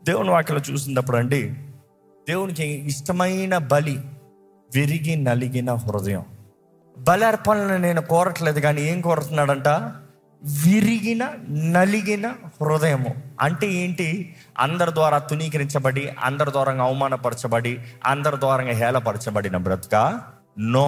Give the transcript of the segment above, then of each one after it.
దేవుని వాక్యలో చూసినప్పుడు అండి దేవునికి ఇష్టమైన బలి విరిగి నలిగిన హృదయం బలి అర్పణలను నేను కోరట్లేదు కానీ ఏం కోరుతున్నాడంట విరిగిన నలిగిన హృదయము అంటే ఏంటి అందరి ద్వారా తునీకరించబడి అందరి ద్వారా అవమానపరచబడి అందరి ద్వారా హేళపరచబడిన బ్రతుక నో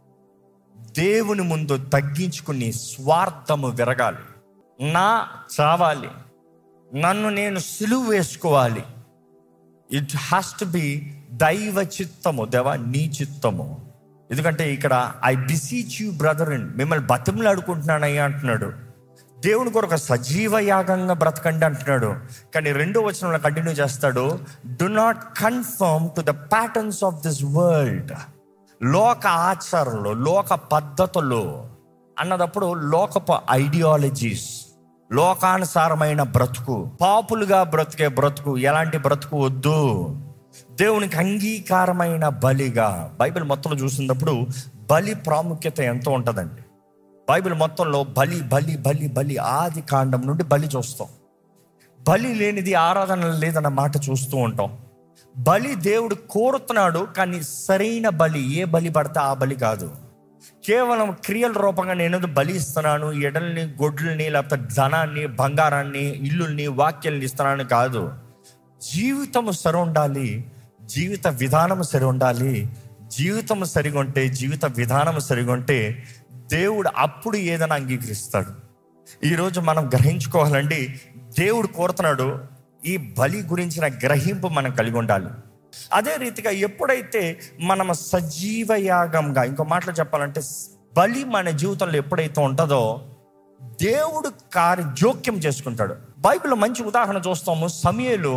దేవుని ముందు తగ్గించుకుని స్వార్థము విరగాలి నా చావాలి నన్ను నేను సిలువ వేసుకోవాలి ఇట్ హ్యాస్ టు బి దైవ చిత్తము దేవా నీ చిత్తము ఎందుకంటే ఇక్కడ ఐ బిసీచ్ యూ బ్రదర్ మిమ్మల్ని బతిమలాడుకుంటున్నానయ్యా అంటున్నాడు దేవుని కొరకు ఒక సజీవ యాగంగా బ్రతకండి అంటున్నాడు కానీ రెండో వచనంలో కంటిన్యూ చేస్తాడు do not confirm to the patterns of this world లోక ఆచారంలో లోక పద్ధతులు అన్నదప్పుడు లోకపు ఐడియాలజీస్ లోకానుసారమైన బ్రతుకు పాపులుగా బ్రతికే బ్రతుకు ఎలాంటి బ్రతుకు వద్దు దేవునికి అంగీకారమైన బలిగా బైబిల్ మొత్తంలో చూసినప్పుడు బలి ప్రాముఖ్యత ఎంతో ఉంటుందండి బైబిల్ మొత్తంలో బలి బలి బలి బలి ఆది కాండం నుండి బలి చూస్తాం బలి లేనిది ఆరాధన లేదన్న మాట చూస్తూ ఉంటాం బలి దేవుడు కోరుతున్నాడు కానీ సరైన బలి ఏ బలి పడితే ఆ బలి కాదు కేవలం క్రియల రూపంగా నేను బలి ఇస్తున్నాను ఎడల్ని గొడ్లని లేకపోతే ధనాన్ని బంగారాన్ని ఇల్లుల్ని వాక్యాలని ఇస్తున్నాను కాదు జీవితము సరి ఉండాలి జీవిత విధానము సరి ఉండాలి జీవితం సరిగా ఉంటే జీవిత విధానం సరిగా ఉంటే దేవుడు అప్పుడు ఏదైనా అంగీకరిస్తాడు ఈరోజు మనం గ్రహించుకోవాలండి దేవుడు కోరుతున్నాడు ఈ బలి గురించిన గ్రహింపు మనం కలిగి ఉండాలి అదే రీతిగా ఎప్పుడైతే మనం సజీవ యాగంగా ఇంకో మాటలు చెప్పాలంటే బలి మన జీవితంలో ఎప్పుడైతే ఉంటుందో దేవుడు కార్య జోక్యం చేసుకుంటాడు బైబిల్లో మంచి ఉదాహరణ చూస్తాము సమయలు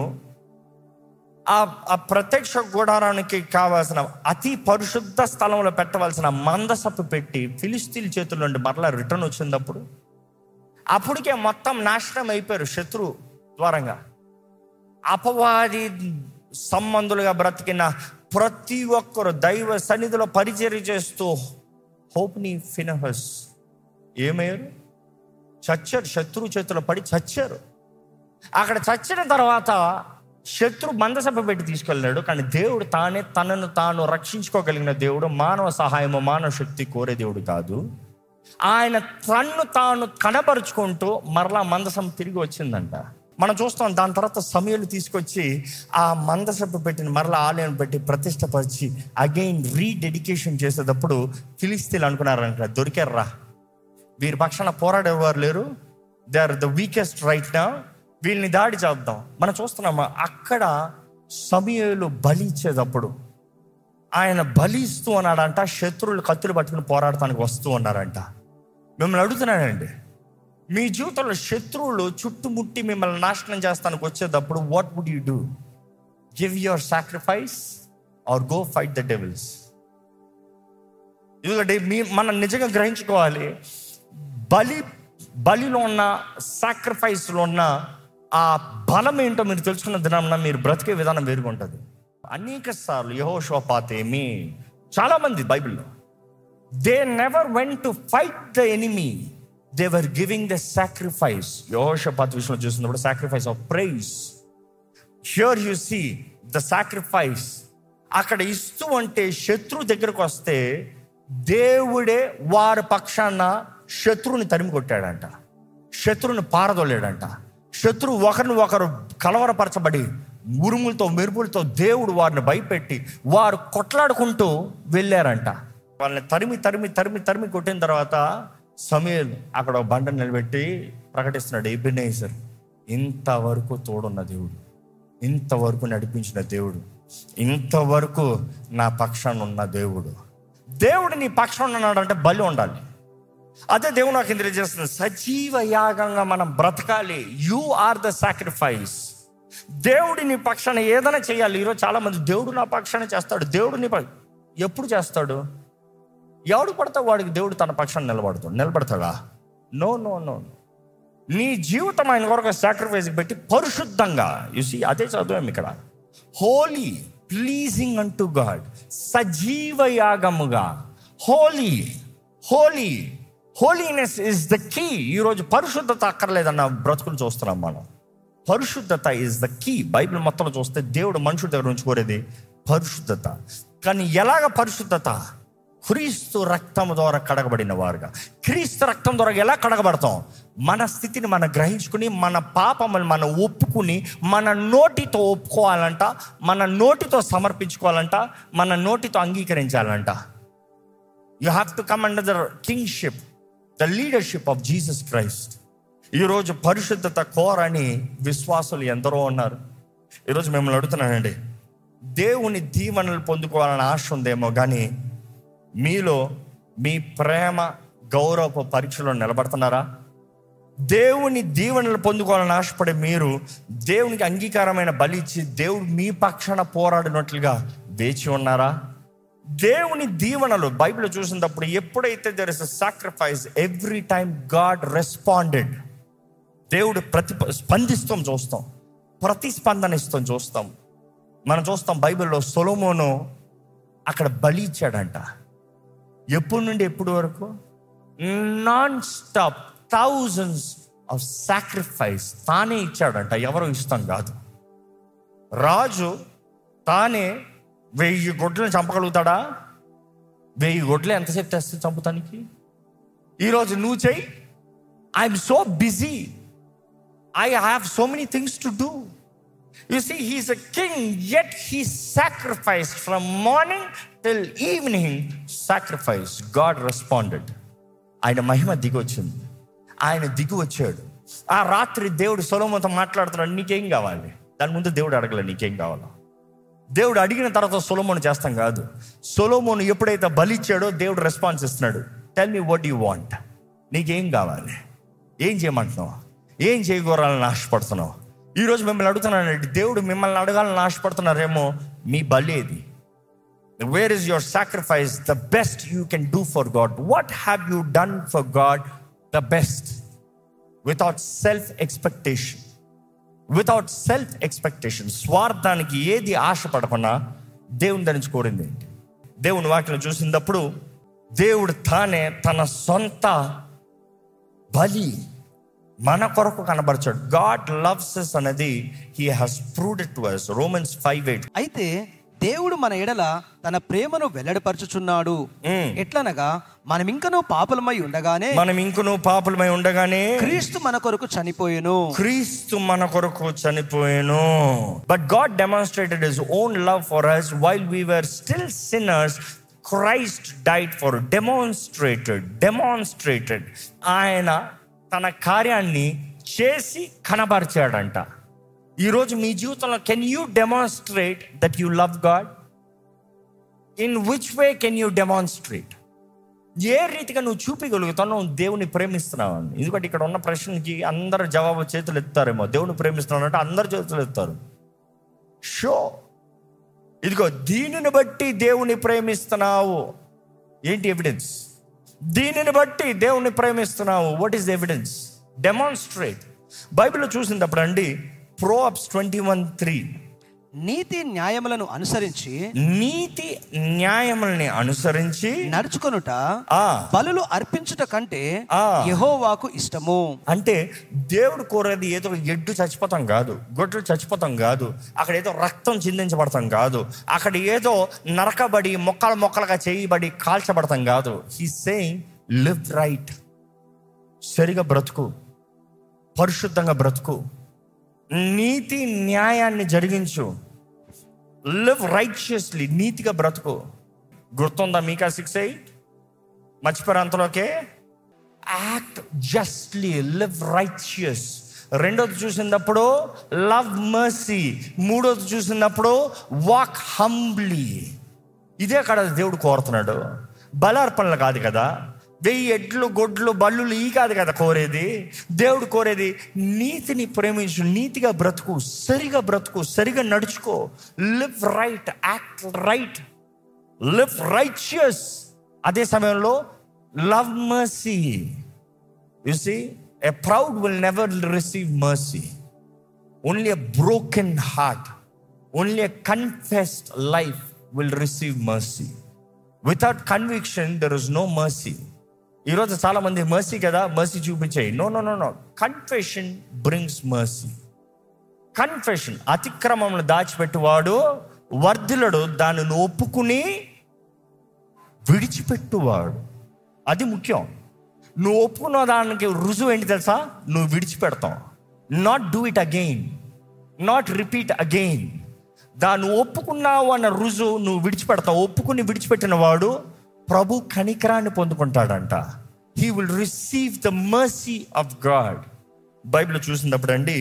ఆ ఆ ప్రత్యక్ష గుడారానికి కావాల్సిన అతి పరిశుద్ధ స్థలంలో పెట్టవలసిన మందసపు పెట్టి ఫిలిస్తీన్ చేతుల నుండి మరలా రిటర్న్ వచ్చినప్పుడు అప్పటికే మొత్తం నాశనం అయిపోయారు శత్రు ద్వారంగా అపవాది సంబంధులుగా బ్రతికిన ప్రతి ఒక్కరు దైవ సన్నిధిలో పరిచర్య చేస్తూ హోప్ని ఫినహస్ ఏమయ్యారు చచ్చారు శత్రు చేతిలో పడి చచ్చారు అక్కడ చచ్చిన తర్వాత శత్రు మందసభ పెట్టి తీసుకెళ్ళినాడు కానీ దేవుడు తానే తనను తాను రక్షించుకోగలిగిన దేవుడు మానవ సహాయము మానవ శక్తి కోరే దేవుడు కాదు ఆయన తన్ను తాను కనపరుచుకుంటూ మరలా మందసం తిరిగి వచ్చిందంట మనం చూస్తాం దాని తర్వాత సమయాలు తీసుకొచ్చి ఆ మందసభ పెట్టిన మరలా ఆలయం పెట్టి ప్రతిష్టపరిచి అగైన్ రీడెడికేషన్ చేసేటప్పుడు ఫిలిస్తీన్లు అనుకున్నారంట దొరికారా వీరి పక్షాన పోరాడేవారు లేరు they are the weakest right నా వీళ్ళని దాడి చేద్దాం మనం చూస్తున్నామా అక్కడ సమయలు బలి ఇచ్చేటప్పుడు ఆయన బలి ఇస్తూ ఉన్నాడంట శత్రువులు కత్తులు పట్టుకుని పోరాడటానికి వస్తూ ఉన్నారంట మిమ్మల్ని అడుగుతున్నానండి మీ జీవితంలో శత్రువులు చుట్టుముట్టి మిమ్మల్ని నాశనం చేస్తానికి వచ్చేటప్పుడు what would you do give your sacrifice or go fight the devils ఎందుకంటే మీ మనం నిజంగా గ్రహించుకోవాలి బలి బలిలో ఉన్న సాక్రిఫైస్లో ఉన్న ఆ బలం ఏంటో మీరు తెలుసుకున్న దినాన్న మీరు బ్రతికే విధానం వేరుగా ఉంటుంది అనేక సార్లు యహోషోపాతేమి చాలా మంది బైబిల్లో they never went to fight the enemy they were giving the sacrifice Jehoshaphat విషయంలో చూసినప్పుడు sacrifice of praise sure you see the sacrifice అక్కడ ఇస్తూ అంటే శత్రువు దగ్గరకు వస్తే దేవుడే వారి పక్షాన శత్రువుని తరిమి కొట్టాడంట శత్రువుని పారదోలేడంట శత్రువు ఒకరిని ఒకరు కలవరపరచబడి ఉరుములతో మెరుపులతో దేవుడు వారిని భయపెట్టి వారు కొట్లాడుకుంటూ వెళ్ళారంట వాళ్ళని తరిమి తరిమి తరిమి తరిమి కొట్టిన తర్వాత సమయలు అక్కడ ఒక బండ నిలబెట్టి ప్రకటిస్తున్నాడు ఎబినేసర్ ఇంతవరకు తోడున్న దేవుడు ఇంతవరకు నడిపించిన దేవుడు ఇంతవరకు నా పక్షాన ఉన్న దేవుడు దేవుడు నీ పక్షాన ఉన్నాడంటే బలి ఉండాలి అదే దేవుడు నాకు తెలియజేస్తుంది సజీవ యాగంగా మనం బ్రతకాలి యు ఆర్ ద సాక్రిఫైస్ దేవుడి నీ పక్షాన ఏదైనా చేయాలి ఈరోజు చాలా మంది దేవుడు నా పక్షాన చేస్తాడు దేవుడు నీ ప- ఎప్పుడు చేస్తాడు ఎవడు పడతా వాడికి దేవుడు తన పక్షాన నిలబడతాడు నిలబడతాడా నో నో నో నీ జీవితం ఆయన కొరకు సాక్రిఫైస్ పెట్టి పరిశుద్ధంగా చూసి అదే చదివాం ఇక్కడ హోలీ ప్లీజింగ్ అంటు టు గాడ్ సజీవ యాగముగా holy holy holiness is the key ఈరోజు పరిశుద్ధత అక్కర్లేదన్న బ్రతుకులు చూస్తున్నాం మనం పరిశుద్ధత ఇస్ ద కీ బైబిల్ మొత్తంలో చూస్తే దేవుడు మనుషుడి దగ్గర నుంచి కోరేది పరిశుద్ధత కానీ ఎలాగ పరిశుద్ధత క్రీస్తు రక్తం ద్వారా కడగబడిన వారుగా క్రీస్తు రక్తం ద్వారా ఎలా కడగబడతాం మన స్థితిని మనం గ్రహించుకుని మన పాపములు మనం ఒప్పుకుని మన నోటితో ఒప్పుకోవాలంట మన నోటితో సమర్పించుకోవాలంట మన నోటితో అంగీకరించాలంట you have to come under the kingship the leadership of Jesus Christ ఈరోజు పరిశుద్ధత కోరని విశ్వాసులు ఎందరో ఉన్నారు ఈరోజు మిమ్మల్ని అడుగుతున్నానండి దేవుని దీవెనలు పొందుకోవాలని ఆశ ఉందేమో కానీ మీలో మీ ప్రేమ గౌరవ పరీక్షలో నిలబడుతున్నారా దేవుని దీవెనలు పొందుకోవాలని ఆశపడే మీరు దేవునికి అంగీకారమైన బలి ఇచ్చి దేవుడు మీ పక్షాన పోరాడినట్లుగా వేచి ఉన్నారా దేవుని దీవెనలు బైబిల్ చూసినప్పుడు ఎప్పుడైతే there is sacrifice every time God responded దేవుడు ప్రతి స్పందిస్తాం చూస్తాం ప్రతిస్పందన ఇస్తాం చూస్తాం మనం చూస్తాం బైబిల్లో సొలోమోను అక్కడ బలి ఇచ్చాడంట ఎప్పటి నుండి ఎప్పటి వరకు non stop thousands of sacrifice తానే ఇచ్చాడంట ఎవరు ఇస్తాం కాదు రాజు తానే వెయ్యి గొడ్లను చంపగలుగుతాడా వెయ్యి గొడ్లు ఎంతసేపు తెస్తే చంపుతానికి ఈరోజు నువ్వు చెయ్యి I'm so busy I have so many things to do you see he's a king yet he sacrifice from morning till evening sacrifice God responded ఆయన మహిమ దిగి వచ్చింది ఆయన దిగి వచ్చాడు ఆ రాత్రి దేవుడు సొలోమోతో మాట్లాడుతున్నాడు నీకేం కావాలి దాని ముందు దేవుడు అడగలే నీకేం కావాలా దేవుడు అడిగిన తర్వాత సొలోమోను చేస్తాం కాదు సొలోమోను ఎప్పుడైతే బలిచ్చాడో దేవుడు రెస్పాన్స్ ఇస్తున్నాడు tell me what you want నీకేం కావాలి ఏం చేయమంటున్నావు ఏం చేయకూరాలని ఆశపడుతున్నావు ఈరోజు మిమ్మల్ని అడుగుతున్నానండి దేవుడు మిమ్మల్ని అడగాలని ఆశపడుతున్నారేమో మీ బలి ఏది where is your sacrifice the best you can do for God what have you done for God the best without self expectation without self expectation స్వార్థానికి ఏది ఆశపడకుండా దేవుని దాని నుంచి కోరింది ఏంటి దేవుని వాటిని చూసినప్పుడు దేవుడు తానే తన సొంత బలి మన కొరకు కనబరచాడు గాడ్ లవ్స్ us అనేది he has proved to us Romans five eight అయితే దేవుడు మన ఎడల తన ప్రేమను వెల్లడిపరచుచున్నాడు ఎట్లనగా మనం ఇంకనూ పాపలమై ఉండగానే మనం ఇంకను పాపులమై ఉండగానే క్రీస్తు మన కొరకు చనిపోయెను క్రీస్తు మన కొరకు చనిపోయాను but God demonstrated his own love for us while we were still sinners Christ died for demonstrated demonstrated ఆయన తన కార్యాన్ని చేసి కనబరిచాడంట ఈరోజు మీ జీవితంలో can you demonstrate that you love God in which way can you demonstrate ఏ రీతిగా నువ్వు చూపించగలుగుతావు నువ్వు దేవుని ప్రేమిస్తున్నావు అని ఎందుకంటే ఇక్కడ ఉన్న ప్రశ్నకి అందరు జవాబు చేతులు ఎత్తారేమో దేవుని ప్రేమిస్తున్నావు అంటే అందరు చేతులు ఎత్తారు షో ఇదిగో దీనిని బట్టి దేవుని ప్రేమిస్తున్నావు ఏంటి ఎవిడెన్స్ దీనిని బట్టి దేవుని ప్రేమిస్తున్నావు వాట్ ఈస్ ఎవిడెన్స్ డెమాన్స్ట్రేట్ బైబిల్లో చూసినప్పుడు అండి ప్రోఅప్స్ ట్వంటీ వన్ త్రీ నీతి న్యాయములను అనుసరించి నీతి న్యాయముల్ని అనుసరించి నడుచుకొనుట ఆ బలులు అర్పించుట కంటే ఆ. యెహోవాకు ఇష్టము అంటే దేవుడు కోరేది ఏదో ఎడ్డు చచ్చిపోతాం కాదు గొడ్లు చచ్చిపోతాం కాదు అక్కడ ఏదో రక్తం చిందించబడతాం కాదు అక్కడ ఏదో నరకబడి మొక్కలు మొక్కలుగా చేయబడి కాల్చబడతాం కాదు హీ సేయింగ్ లివ్ రైట్ సరిగా బ్రతుకు పరిశుద్ధంగా బ్రతుకు నీతి న్యాయాన్ని జరిగించు లివ్ రైచియస్లీ నీతిగా బ్రతుకు గుర్తుందా మీకా సిక్స్ ఎయిట్ మర్చిపోయారు అంతలోకే యాక్ట్ జస్ట్లీ లివ్ రైచియస్ రెండోది చూసినప్పుడు లవ్ మర్సీ మూడోది చూసినప్పుడు వాక్ హంబ్లీ ఇదే అక్కడ దేవుడు కోరుతున్నాడు బలార్పణలు కాదు కదా వెయ్యి ఎడ్లు గొడ్లు బల్లులు ఈ కాదు కదా కోరేది దేవుడు కోరేది నీతిని ప్రేమించు నీతిగా బ్రతుకు సరిగా బ్రతుకు సరిగా నడుచుకో live right act right live righteous అదే సమయంలో love mercy you see a proud will never receive mercy only a broken heart only a confessed life will receive mercy without conviction there is no mercy ఈరోజు చాలా మంది mercy కదా mercy చూపించాయి no no no no confession brings mercy confession అతిక్రమములు దాచిపెట్టువాడు వర్ధిలడు దానిని ఒప్పుకుని విడిచిపెట్టువాడు అది ముఖ్యం నువ్వు ఒప్పుకున్న దానికి రుజువు ఏంటి తెలుసా నువ్వు విడిచిపెడతావు not do it again not repeat again దాన్ని ఒప్పుకున్నావు అన్న రుజువు నువ్వు విడిచిపెడతావు ఒప్పుకుని విడిచిపెట్టిన వాడు ప్రభు కనికరాన్ని పొందుకుంటాడంట he will receive the mercy of God Bible చూసినప్పుడు అండి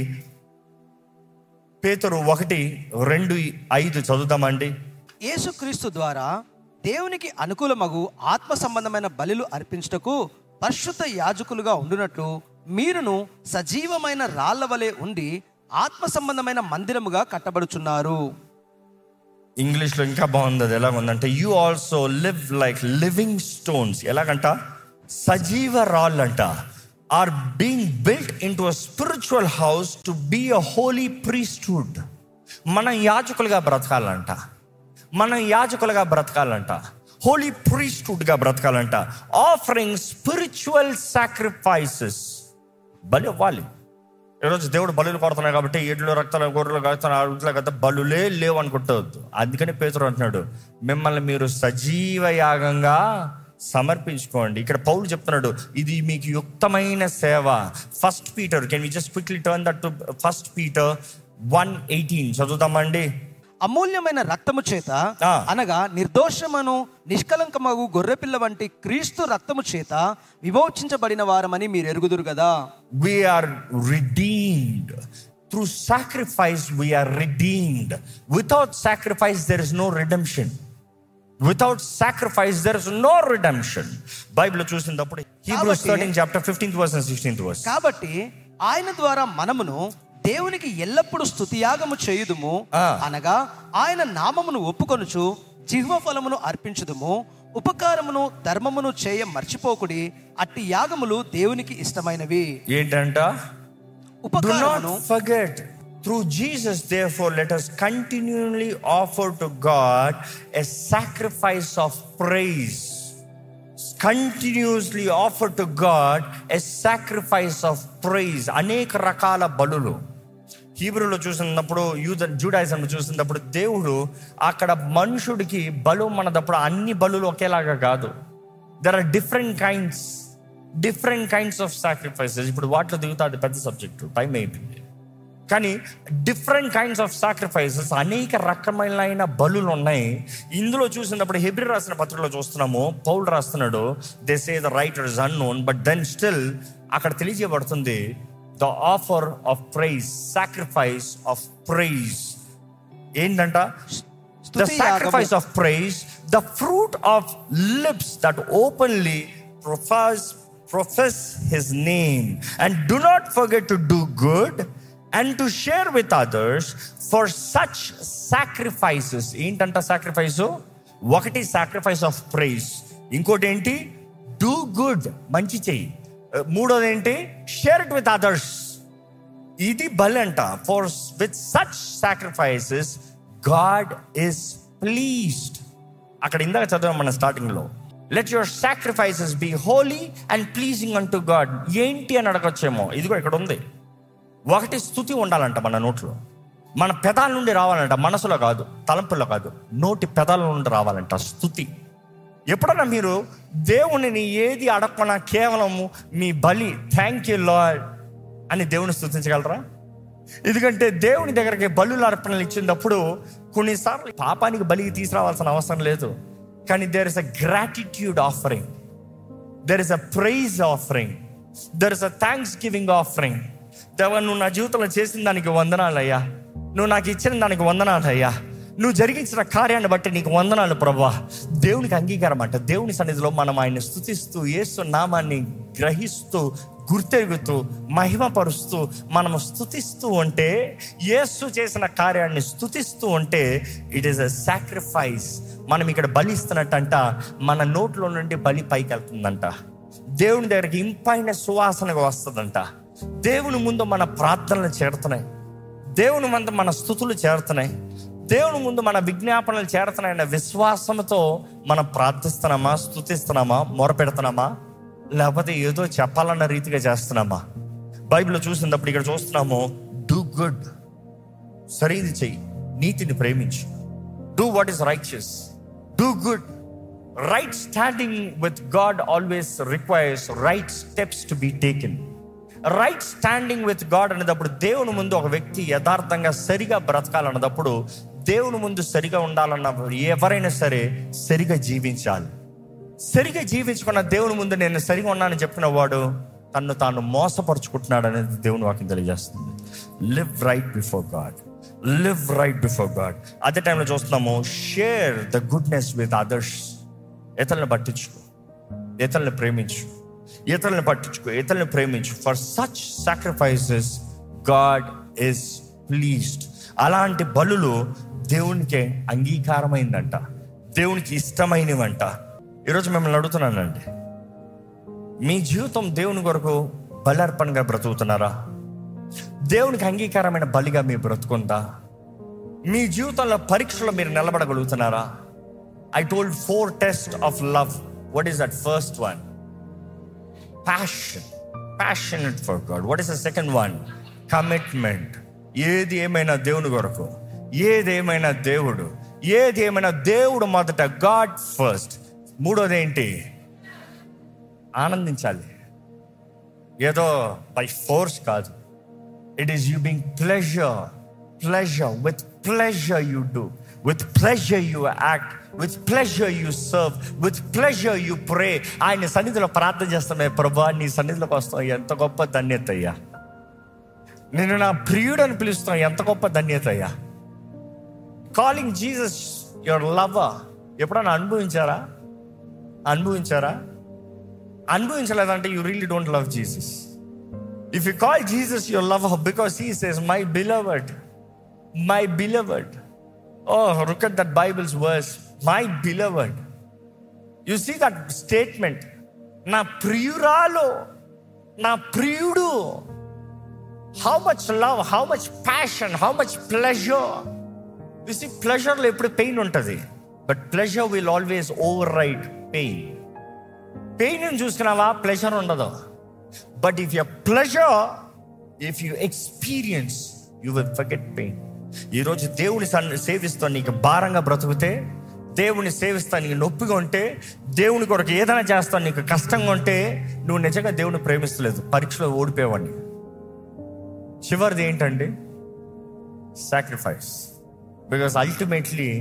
పేతురు ఒకటి రెండు ఐదు చదువుతామండి యేసుక్రీస్తు ద్వారా దేవునికి అనుకూలమగు ఆత్మ సంబంధమైన బలులు అర్పించుటకు పరిశుద్ధ యాజకులుగా ఉండునట్లు మీరును సజీవమైన రాళ్ల వలె ఉండి ఆత్మ సంబంధమైన మందిరముగా కట్టబడుచున్నారు ఇంగ్లీష్లో ఇంకా బాగుంది అది ఎలా ఉందంటే you also live like living stones ఎలాగంట సజీవ రాళ్ళంట are being built into a spiritual house to be a holy priesthood మనం యాజకులుగా బ్రతకాలంట మనం యాజకులుగా బ్రతకాలంట హోలీ ప్రీస్ట్హుడ్గా బ్రతకాలంట ఆఫరింగ్ స్పిరిచువల్ సాక్రిఫైసెస్ బలి ఇవ్వాలి ఈరోజు దేవుడు బలులు కొడుతున్నాయి కాబట్టి ఎడ్లు రక్తాలు గొర్రెలు రక్తాలు అట్లా కదా బలులే లేవు అనుకుంటవద్దు అందుకని పేతురు అంటున్నాడు మిమ్మల్ని మీరు సజీవ యాగంగా సమర్పించుకోండి ఇక్కడ పౌలు చెప్తున్నాడు ఇది మీకు యుక్తమైన సేవ first Peter can we just quickly turn that to first Peter one eighteen చదువుతామండి అమూల్యమైన రక్తము చేత ఆ. అనగా నిర్దోషమను నిష్కలంకమగు గొర్రెపిల్ల వంటి క్రీస్తు రక్తము చేత విమోచించబడిన వారమని మీరు ఎరుగుదురు కదా we are redeemed through sacrifice we are redeemed without sacrifice there is no redemption without sacrifice there is no redemption Bible చూసినప్పుడు హీబ్రూస్ కాబట్టి- 13 chapter 15th verse and 16th verse కాబట్టి ఆయన ద్వారా మనమును దేవునికి ఎల్లప్పుడూ స్తుతియాగము చేయుదుము ఆ. అనగా ఆయన నామమును ఒప్పుకొనుచు జిహ్వ ఫలమును అర్పించుదుము ఉపకారమును ధర్మమును చేయ మర్చిపోకుడి అట్టి యాగములు దేవునికి ఇష్టమైనవి ఏంటంట Do ఉపకారమును not forget. Through Jesus, therefore, let us continually offer to God a sacrifice of praise. Continuously offer to God a sacrifice of praise. అనేక రకాల బలులు హీబ్రూలో చూసినప్పుడు యూద జూడాయిజం చూసినప్పుడు దేవుడు అక్కడ మనుషుడికి బలు మనదప్పుడు అన్ని బలులు ఒకేలాగా కాదు there are different kinds different kinds of sacrifices ఇప్పుడు వాటిలో దిగుతా అది పెద్ద సబ్జెక్టు టైం అయిపోయింది కానీ డిఫరెంట్ కైండ్స్ ఆఫ్ సాక్రిఫైసెస్ అనేక రకమైన బలులు ఉన్నాయి ఇందులో చూసినప్పుడు హెబ్రి రాసిన పత్రికలో చూస్తున్నాము పౌల్ రాస్తున్నాడు they say the writer is unknown but then still అక్కడ తెలియజేయబడుతుంది the offer of praise sacrifice of praise ఏంటంట ద స్తుతి sacrifice of praise the fruit of lips that openly profess profess his name and do not forget to do good and to share with others for such sacrifices ఏంటంట sacrifice ఒకటి sacrifice of praise ఇంకోటి ఏంటి do good మంచి చెయ్యి మూడోది ఏంటి share it with others ఇది బలి అంట for with such sacrifices God is pleased అక్కడ ఇందాక చదివాం మన స్టార్టింగ్ లో let your sacrifices be holy and pleasing అంటూ గాడ్ ఏంటి అని అడగొచ్చేమో ఇదిగో ఇక్కడ ఉంది ఒకటి స్థుతి ఉండాలంట మన నోట్లో మన పెదాల నుండి రావాలంట మనసులో కాదు తలంపులో కాదు నోటి పెదాల నుండి రావాలంట స్థుతి ఎప్పుడన్నా మీరు దేవునిని ఏది అడగకుండా కేవలము మీ బలి థ్యాంక్ యూ లార్డ్ అని దేవుని స్థుతించగలరా ఎందుకంటే దేవుని దగ్గరికి బలుల అర్పణలు ఇచ్చినప్పుడు కొన్నిసార్లు పాపానికి బలికి తీసుకురావాల్సిన అవసరం లేదు కానీ there is a gratitude offering there is a praise offering there is a thanksgiving offering దేవా నువ్వు నా జీవితంలో చేసిన దానికి వందనాలు అయ్యా నువ్వు నాకు ఇచ్చిన దానికి వందనాలు అయ్యా నువ్వు జరిగించిన కార్యాన్ని బట్టి నీకు వందనాలు ప్రభా దేవునికి అంగీకారం అంట దేవుని సన్నిధిలో మనం ఆయన్ని స్థుతిస్తూ యేసు నామాన్ని గ్రహిస్తూ గుర్తెరుగుతూ మహిమపరుస్తూ మనము స్థుతిస్తూ ఉంటే యేసు చేసిన కార్యాన్ని స్థుతిస్తూ ఉంటే ఇట్ ఈస్ అ సాక్రిఫైస్ మనం ఇక్కడ బలి ఇస్తున్నట్టంట మన నోట్లో నుండి బలి పైకి వెళ్తుందంట దేవుని దగ్గరికి ఇంపైన సువాసనగా వస్తుందంట దేవుని ముందు మన ప్రార్థనలు చేరుతున్నాయి దేవుని ముందు మన స్థుతులు చేరుతున్నాయి దేవుని ముందు మన విజ్ఞాపనలు చేరుతున్నాయన్న విశ్వాసంతో మనం ప్రార్థిస్తున్నామా స్థుతిస్తున్నామా మొరపెడుతున్నామా లేకపోతే ఏదో చెప్పాలన్న రీతిగా చేస్తున్నామా బైబిల్ చూసినప్పుడు ఇక్కడ చూస్తున్నాము డూ గుడ్ సరైనది చెయ్యి నీతిని ప్రేమించు do what is righteous do good right standing with God always requires right steps to be taken right standing with God అనేటప్పుడు దేవుని ముందు ఒక వ్యక్తి యథార్థంగా సరిగా బ్రతకాలన్నప్పుడు దేవుని ముందు సరిగా ఉండాలన్న ఎవరైనా సరే సరిగా జీవించాలి సరిగా జీవించుకున్న దేవుని ముందు నేను సరిగా ఉన్నానని చెప్పిన వాడు తను తాను మోసపరుచుకుంటున్నాడు అనేది దేవుని వాక్యం తెలియజేస్తుంది live right before God live right before God అదే టైంలో చూస్తున్నాము share the goodness with others ఇతరులను పట్టించుకో ఇతరులను ప్రేమించు ఇతరులను పట్టించుకో ఇతరులను ప్రేమించు for such sacrifices God is pleased అలాంటి బలులు దేవునికి అంగీకారమైందంట దేవునికి ఇష్టమైనవంట ఈరోజు మిమ్మల్ని అడుగుతున్నానండి మీ జీవితం దేవుని కొరకు బలర్పణగా బ్రతుకుతున్నారా దేవునికి అంగీకారమైన బలిగా మీ బ్రతుకుందా మీ జీవితంలో పరీక్షలో మీరు నిలబడగలుగుతున్నారా I told four test of love what is that first one passion passionate for God what is the second one commitment ఏది ఏమైనా దేవుని కొరకు ఏది ఏమైనా దేవుడు ఏది ఏమైనా దేవుడు మొదట గాడ్ ఫస్ట్ మూడోది ఏంటి ఆనందించాలి ఏదో బై ఫోర్స్ కాదు it is you being pleasure pleasure with pleasure you do with pleasure you act with pleasure you serve with pleasure you pray ఆయన సన్నిధిలో ప్రార్థన చేస్తామే ప్రభా నీ సన్నిధిలోకి వస్తాం ఎంత గొప్ప ధన్యత అయ్యా నేను నా ప్రియుడు అని పిలుస్తాం ఎంత గొప్ప ధన్యత అయ్యా కాలింగ్ జీసస్ యువర్ లవర్ ఎప్పుడన్నా అనుభవించారా అనుభవించారా అనుభవించలేదంటే you really don't love Jesus if you call Jesus your love because he says my beloved my beloved O look at that Bible's verse my beloved you see that statement నా ప్రియురాలు నా ప్రియుడు how much love how much passion how much pleasure you see ప్లెజర్లో ఎప్పుడు pain ఉంటుంది but pleasure will always override pain pain చూసుకున్నావా pleasure ఉండదు but if you pleasure if you experience you will forget pain ఈరోజు దేవుని sun- సేవిస్తూ నీకు భారంగా బ్రతుకుతే దేవుని సేవిస్తా నీకు నొప్పిగా ఉంటే దేవుని కొరకు ఏదైనా చేస్తాను నీకు కష్టంగా ఉంటే నువ్వు నిజంగా దేవుని ప్రేమిస్తలేదు పరీక్షలో ఓడిపోయేవాడిని చివరిది ఏంటండి సాక్రిఫైస్ బికాస్ అల్టిమేట్లీ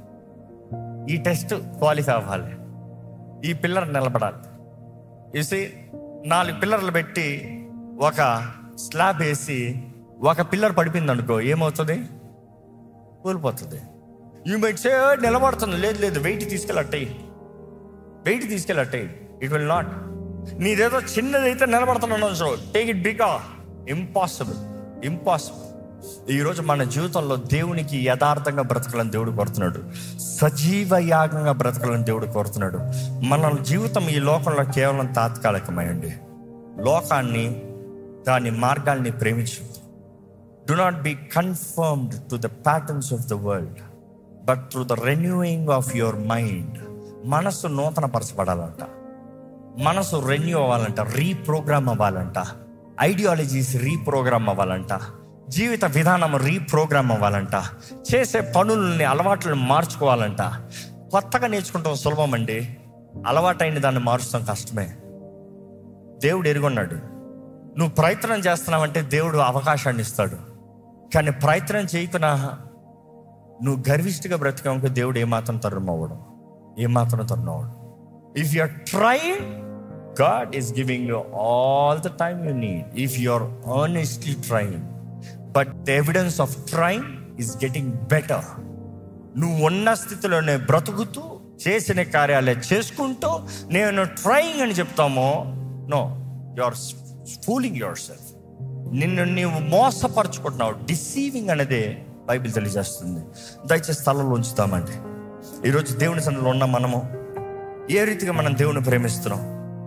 ఈ టెస్ట్ క్వాలిఫై అవ్వాలి ఈ పిల్లర్ నిలబడాలి వేసి నాలుగు పిల్లర్లు పెట్టి ఒక స్లాబ్ వేసి ఒక పిల్లర్ పడిపోయింది అనుకో ఏమవుతుంది కూలిపోతుంది యూ మైట్ సే నిలబడుతుంది లేదు లేదు వెయిట్ తీసుకెళ్ళట్టయి వెయిట్ తీసుకెళ్ళట్టయి ఇట్ విల్ నాట్ నీదేదో చిన్నదైతే నిలబడుతున్నాను సో టేక్ ఇట్ బికా ఇంపాసిబుల్ ఇంపాసిబుల్ ఈరోజు మన జీవితంలో దేవునికి యథార్థంగా బ్రతకాలని దేవుడు కోరుతున్నాడు సజీవ యాగంగా బ్రతకాలని దేవుడు కోరుతున్నాడు మన జీవితం ఈ లోకంలో కేవలం తాత్కాలికమైంది లోకాన్ని దాని మార్గాల్ని ప్రేమించు do not be confirmed to the patterns of the world but through the renewing of your mind మనసు నూతన పరచబడాలంట మనసు రెన్యూ అవ్వాలంట రీప్రోగ్రామ్ అవ్వాలంట ఐడియాలజీస్ రీప్రోగ్రామ్ అవ్వాలంట జీవిత విధానం రీప్రోగ్రామ్ అవ్వాలంట చేసే పనుల్ని అలవాట్లను మార్చుకోవాలంట కొత్తగా నేర్చుకుంటాం సులభం అండి అలవాటైన దాన్ని మార్చడం కష్టమే దేవుడు ఎరుగున్నాడు నువ్వు ప్రయత్నం చేస్తున్నావంటే దేవుడు అవకాశాన్ని ఇస్తాడు కానీ ప్రయత్నం చేయకున్నా నువ్వు గర్విష్ఠగా బ్రతికాక దేవుడు ఏమాత్రం తరుణం అవ్వడం ఏమాత్రం తరుణం అవ్వడం if you are trying God is giving you all the time you need if you are honestly trying but the evidence of trying is getting better నువ్వు ఉన్న స్థితిలోనే బ్రతుకుతూ చేసిన కార్యాలే చేసుకుంటూ నేను ట్రైంగ్ అని చెప్తామో no you are fooling yourself నిన్ను నీవు మోసపరుచుకుంటున్నావు డిసీవింగ్ అనేది బైబిల్ తెలియజేస్తుంది దయచేసి స్థలంలో ఉంచుతామండి ఈరోజు దేవుని సన్నిధిలో ఉన్న మనము ఏ రీతిగా మనం దేవుని ప్రేమిస్తున్నాం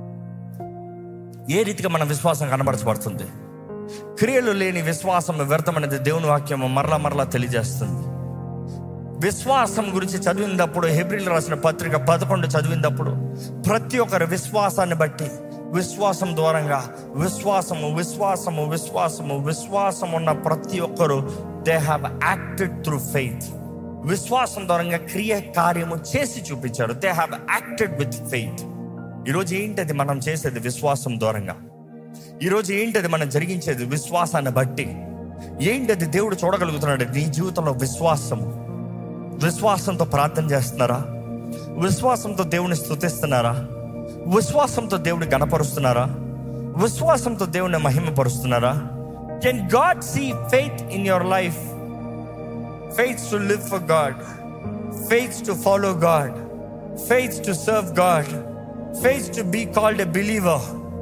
ఏ రీతిగా మన విశ్వాసం కనబరచబడుతుంది క్రియలు లేని విశ్వాసం వ్యర్థమనేది దేవుని వాక్యం మరలా మరలా తెలియజేస్తుంది విశ్వాసం గురించి చదివినప్పుడు హెబ్రిల్ రాసిన పత్రిక పదకొండు చదివినప్పుడు ప్రతి ఒక్కరి విశ్వాసాన్ని బట్టి విశ్వాసం ద్వారంగా విశ్వాసము విశ్వాసము విశ్వాసము విశ్వాసం ఉన్న ప్రతి ఒక్కరు they have acted through faith విశ్వాసం ద్వారంగా క్రియ కార్యము చేసి చూపించారు they have acted with faith ఈరోజు ఏంటది మనం చేసేది విశ్వాసం ద్వారంగా ఈరోజు ఏంటది మనం జరిగించేది విశ్వాసాన్ని బట్టి ఏంటది దేవుడు చూడగలుగుతున్నాడు నీ జీవితంలో విశ్వాసం విశ్వాసంతో ప్రార్థన చేస్తున్నారా విశ్వాసంతో దేవుని స్తుతిస్తున్నారా విశ్వాసంతో దేవుని గణపరుస్తున్నారా విశ్వాసంతో దేవుని మహిమపరుస్తున్నారా can God see faith in your life faith to live for God faith to follow God faith to serve God faith to be called a believer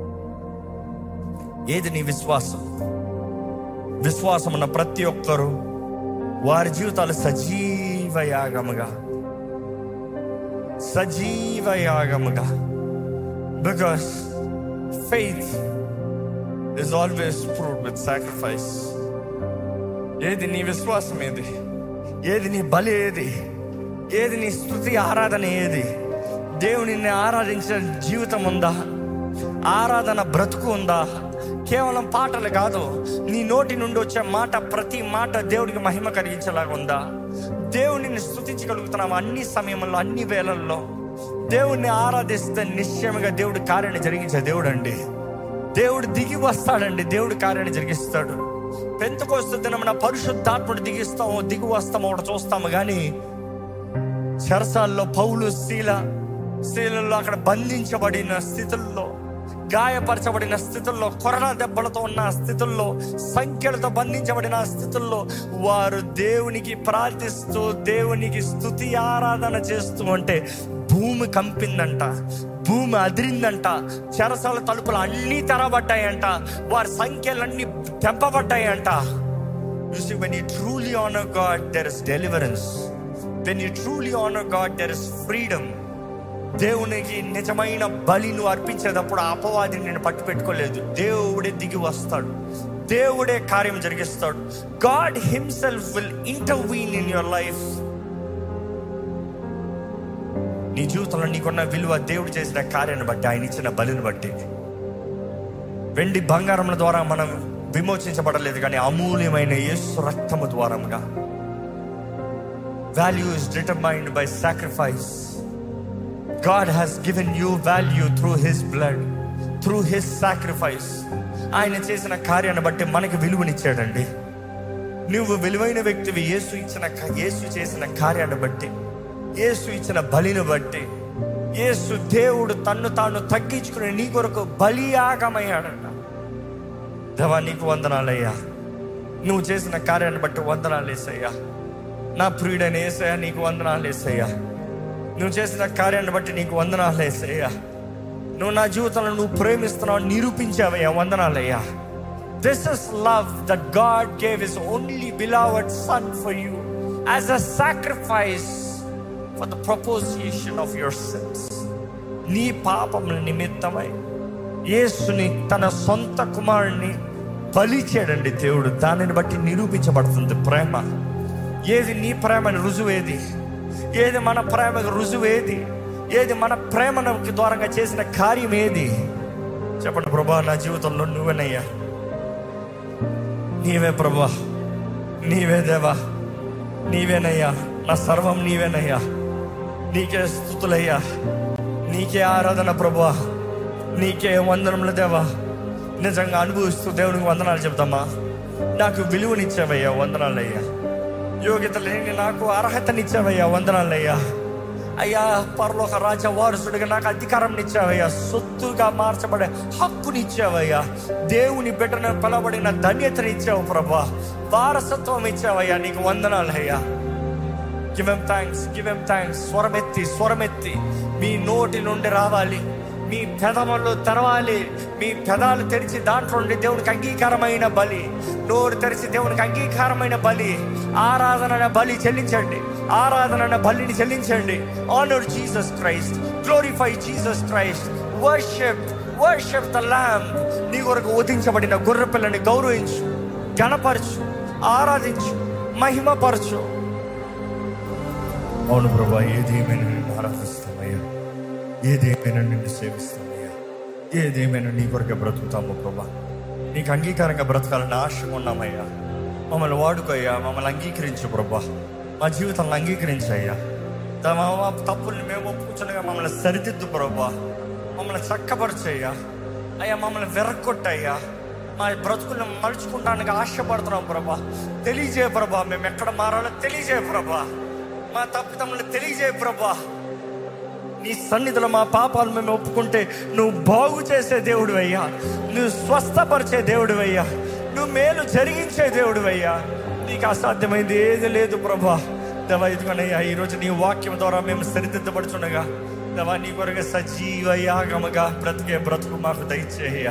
ఏది నీ విశ్వాసం విశ్వాసం ఉన్న ప్రతి ఒక్కరూ వారి జీవితాలు సజీవ యాగముగా సజీవ యాగముగా because faith is always prove with sacrifice ఏది నీ విశ్వాసం ఏది ఏది నీ బలి ఏది ఏది నీ స్థుతి ఆరాధన ఏది దేవుని ఆరాధించిన జీవితం ఉందా ఆరాధన బ్రతుకు ఉందా కేవలం పాటలు కాదు నీ నోటి నుండి వచ్చే మాట ప్రతి మాట దేవుడికి మహిమ కలిగించేలాగా ఉందా దేవుడిని స్థుతించగలుగుతున్నాము అన్ని సమయంలో అన్ని వేళల్లో దేవుణ్ణి ఆరాధిస్తే నిశ్చయముగా దేవుడి కార్యాన్ని జరిగించే దేవుడు అండి దేవుడు దిగి వస్తాడండి దేవుడు కార్యాన్ని జరిగిస్తాడు పెంతకొస్తు దినమున పరిశుద్ధాత్ముడు దిగిస్తాము దిగి వస్తాము ఒకటి చూస్తాము కానీ చెరసాల్లో పౌలు శీల శీలలో అక్కడ బంధించబడిన స్థితుల్లో గాయపరచబడిన స్థితుల్లో కొరడా దెబ్బలతో ఉన్న స్థితుల్లో సంఖ్యలతో బంధించబడిన స్థితుల్లో వారు దేవునికి ప్రార్థిస్తూ దేవునికి స్తుతి ఆరాధన చేస్తూ ఉంటే భూమి కంపిందంట భూమి అదిరిందంట చెరసాల తలుపులు అన్నీ తెరబడ్డాయంట వారి సంఖ్యలన్నీ తెంపబడ్డాయంట You see, when you truly honor God, there is deliverance. When you truly honor God, there is freedom. దేవునికి నిజమైన బలి నువ్వు అర్పించేటప్పుడు ఆ అపవాదిని నేను పట్టు పెట్టుకోలేదు దేవుడే దిగి వస్తాడు దేవుడే కార్యం జరిగిస్తాడు God himself will intervene in your life నీ జీవితంలో నీకున్న విలువ దేవుడు చేసిన కార్యాన్ని బట్టి ఆయన ఇచ్చిన బలిని బట్టి వెండి బంగారముల ద్వారా మనం విమోచించబడలేదు కానీ అమూల్యమైన యేసు రక్తము ద్వారముగా value is determined by sacrifice God has given you value through his blood through his sacrifice ఆయన చేసిన కార్యాన్ని బట్టి మనకి విలువనిచ్చాడండి నువ్వు విలువైన వ్యక్తివి యేసు ఇచ్చిన యేసు చేసిన కార్యాన్ని బట్టి యేసు ఇచ్చిన బలిని బట్టి యేసు దేవుడు తన్ను తాను తగ్గించుకుని నీ కొరకు బలియాగమయ్యాడంట దేవా నీకు వందనాలయ్యా నువ్వు చేసిన కార్యాన్ని బట్టి వందనాలు వేసయ్యా నా ప్రియుడైన ఏసయ్యా నీకు వందనాలు వేసయ్యా నువ్వు చేసిన కార్యాన్ని బట్టి నీకు వందనాలు వేసయ్యా నువ్వు నా జీవితంలో నువ్వు ప్రేమిస్తున్నావు నిరూపించావయ్యా వందనాలయ్యా this is love that God gave is only beloved son for you as a sacrifice for the proposition of your sins నీ పాపముల నిమిత్తమై యేసుని తన సొంత కుమారుణ్ణి బలిచాడండి దేవుడు దానిని బట్టి నిరూపించబడుతుంది ప్రేమ ఏది నీ ప్రేమని రుజువేది ఏది మన ప్రేమకు రుజువేది ఏది మన ప్రేమకి ద్వారంగా చేసిన కార్యం ఏది చెప్పండి ప్రభా నా జీవితంలో నువ్వేనయ్యా నీవే ప్రభా నీవే దేవా నీవేనయ్యా నా సర్వం నీవేనయ్యా నీకే స్థుతులయ్యా నీకే ఆరాధన ప్రభా నీకే వందనములు దేవా నిజంగా అనుభవిస్తూ దేవునికి వందనాలు చెప్తామా నాకు విలువనిచ్చావయ్యా వందనాలయ్యా యోగ్యత లేని నాకు అర్హతనిచ్చావయ్యా వందనాలయ్యా అయ్యా పరలోక రాజ వారసుడిగా నాకు అధికారం ఇచ్చావయ్యా సొత్తుగా మార్చబడే హక్కునిచ్చావయ్యా దేవుని బిడ్డను పిలబడిన ధన్యతని ఇచ్చావు ప్రభా వారసత్వం ఇచ్చావయ్యా నీకు వందనాలయ్యా give him thanks give him thanks స్వరమెత్తి స్వరమెత్తి మీ నోటి నుండి రావాలి మీ పెదవులు తెరవాలి మీ పెదాలు తెరిచి దాంట్లో నుండి దేవునికి అంగీకారమైన బలి నోరు తెరిచి దేవునికి అంగీకారమైన బలి ఆరాధన అనే బలి చెల్లించండి ఆరాధన అనే బలిని చెల్లించండి honour Jesus Christ glorify Jesus Christ worship worship the lamb నీ కొరకు వధించబడిన గొర్రె పిల్లని గౌరవించు గణపరచు ఆరాధించు మహిమపరచు అవును ప్రభా ఏదేమైనా నిన్ను ఆరాధిస్తామయ్యా ఏదేమైనా నిన్ను సేవిస్తామయ్యా ఏదేమైనా నీ కొరకే బ్రతుకుతాము ప్రభా నీకు అంగీకారంగా బ్రతకాలని ఆశ ఉన్నామయ్యా మమ్మల్ని వాడుకోయ్యా మమ్మల్ని అంగీకరించు ప్రభా మా జీవితాలను అంగీకరించయ్యా దా- మా మా తప్పుల్ని మేము ఒప్పుకుంటున్నాగా మమ్మల్ని సరిదిద్దు ప్రభా మమ్మల్ని చక్కపరచయ్యా అయ్యా మమ్మల్ని వెరగొట్టయ్యా మా బ్రతుకులను మలుచుకుంటానికి ఆశపడుతున్నాం ప్రభా తెలియజేయ ప్రభా మేము ఎక్కడ మారాలో తెలియజేయ ప్రభా మా తప్పిదమ్మల్ని తెలియజేయ ప్రభా నీ సన్నిధిలో మా పాపాలు మేము ఒప్పుకుంటే నువ్వు బాగు చేసే దేవుడు అయ్యా నువ్వు స్వస్థపరిచే దేవుడు అయ్యా నువ్వు మేలు జరిగించే దేవుడు అయ్యా నీకు అసాధ్యమైంది ఏది లేదు ప్రభా దేవా ఇదిగోనయ్యా ఈరోజు నీ వాక్యం ద్వారా మేము సరిదిద్దపడుచుండగా దేవా నీ కొరగా సజీవ యాగముగా బ్రతికే బ్రతుకు మాకు దయచేయ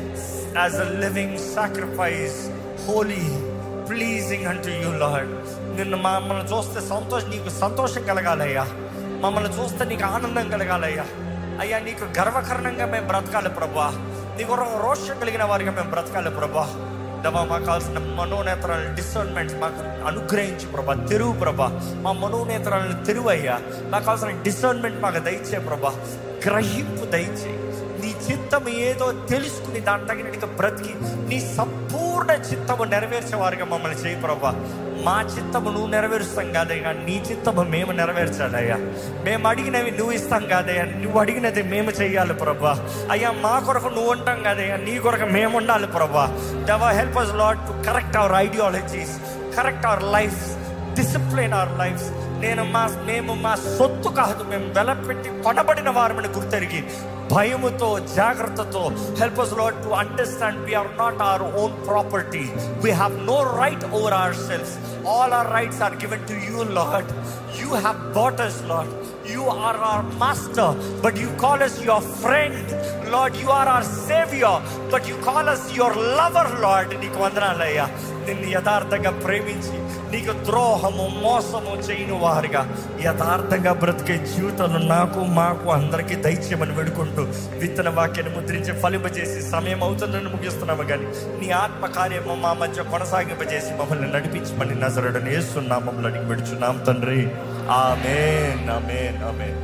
as a living sacrifice holy pleasing అంటూ యూ లార్డ్ నిన్ను మమ్మల్ని చూస్తే సంతోషం నీకు సంతోషం కలగాలయ్యా మమ్మల్ని చూస్తే నీకు ఆనందం కలగాలయ్యా అయ్యా నీకు గర్వకారణంగా మేము బ్రతకాలి ప్రభా నీకు ఒక రోషం కలిగిన వారిగా మేము బ్రతకాలి ప్రభా దవా మాకు కావాల్సిన మనోనేత్రాలను డిసర్న్మెంట్ మాకు అనుగ్రహించి ప్రభా తెరువు ప్రభా మా మనోనేత్రాలను తెరువు అయ్యా మాకు కావాల్సిన డిసర్న్మెంట్ మాకు దయచే ప్రభా గ్రహింపు దయచేయి నీ చిత్తం ఏదో తెలుసుకుని దాని తగినట్టుగా బ్రతికి నీ సంపూర్ణ చిత్తము నెరవేర్చే వారిగా మమ్మల్ని చేయి ప్రభా మా చిత్తము నువ్వు నెరవేరుస్తాం కాదయ్యా నీ చిత్తము మేము నెరవేర్చాలయ్యా మేము అడిగినవి నువ్వు ఇస్తాం కాదయ్యా నువ్వు అడిగినది మేము చెయ్యాలి ప్రభా అయ్యా మా కొరకు నువ్వు ఉంటాం కాదయ్యా నీ కొరకు మేము ఉండాలి ప్రభా దవా help us Lord to correct our ideologies correct our life discipline our life నేను మా మేము మా సొత్తు కాదు మేము వెలపెట్టి కొనబడిన వారమని గుర్తెరిగి భయముతో జాగ్రత్తతో help us Lord to understand we are not our own property we have no right over ourselves all our rights are given to you Lord you have bought us Lord you are our master but you call us your friend Lord you are our saviour but you call us your lover Lord నీకు వందనాలయ్యా నిన్ను యథార్థంగా ప్రేమించి నీకు ద్రోహము మోసము చేయని వారిగా యథార్థంగా బ్రతికే జీవితంలో నాకు మాకు అందరికీ దైత్యమని వేడుకుంటూ విత్తన వాక్యాన్ని ముద్రించి ఫలింపజేసి సమయం అవుతుందని ముగిస్తున్నాము కానీ నీ ఆత్మ కార్యము మా మధ్య కొనసాగింపజేసి మమ్మల్ని నడిపించమని నజరడని వేస్తున్నాం మమ్మల్ని అడిగి పెడుచున్నాం తండ్రి ఆమెన్ ఆమెన్ ఆమెన్